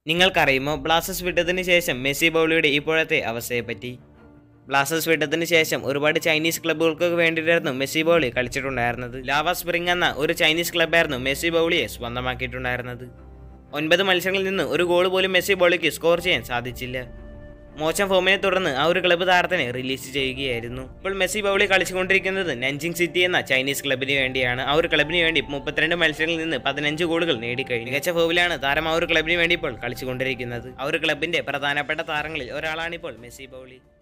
നിങ്ങൾക്കറിയുമോ ബ്ലാസ്റ്റേഴ്സ് വിട്ടതിന് ശേഷം മെസ്സി ബൗളിയുടെ ഇപ്പോഴത്തെ അവസ്ഥയെപ്പറ്റി ബ്ലാസ്റ്റേഴ്സ് വിട്ടതിന് ശേഷം ഒരുപാട് ചൈനീസ് ക്ലബ്ബുകൾക്ക് വേണ്ടിയിട്ടായിരുന്നു മെസ്സി ബൗളി കളിച്ചിട്ടുണ്ടായിരുന്നത് ലാവ സ്പ്രിംഗ് എന്ന ഒരു ചൈനീസ് ക്ലബ്ബായിരുന്നു മെസ്സി ബൗളിയെ സ്വന്തമാക്കിയിട്ടുണ്ടായിരുന്നത് ഒൻപത് മത്സരങ്ങളിൽ നിന്ന് ഒരു ഗോൾ പോലും മെസ്സി ബൗളിക്ക് സ്കോർ ചെയ്യാൻ സാധിച്ചില്ല മോശം ഫോമിനെ തുടർന്ന് ആ ഒരു ക്ലബ്ബ് താരത്തിനെ റിലീസ് ചെയ്യുകയായിരുന്നു ഇപ്പോൾ മെസ്സി ബൗളി കളിച്ചുകൊണ്ടിരിക്കുന്നത് നഞ്ചിങ് സിറ്റി എന്ന ചൈനീസ് ക്ലബിന് വേണ്ടിയാണ് ആ ഒരു ക്ലബിന് വേണ്ടി മുപ്പത്തിരണ്ട് മത്സരങ്ങളിൽ നിന്ന് പതിനഞ്ച് ഗോളുകൾ നേടിക്കഴിഞ്ഞു മികച്ച ഫോമിലാണ് താരം ആ ഒരു ക്ലബിന് വേണ്ടി ഇപ്പോൾ കളിച്ചുകൊണ്ടിരിക്കുന്നത് ആ ഒരു ക്ലബിന്റെ പ്രധാനപ്പെട്ട താരങ്ങളിൽ ഒരാളാണ് ഇപ്പോൾ മെസ്സി ബൗളി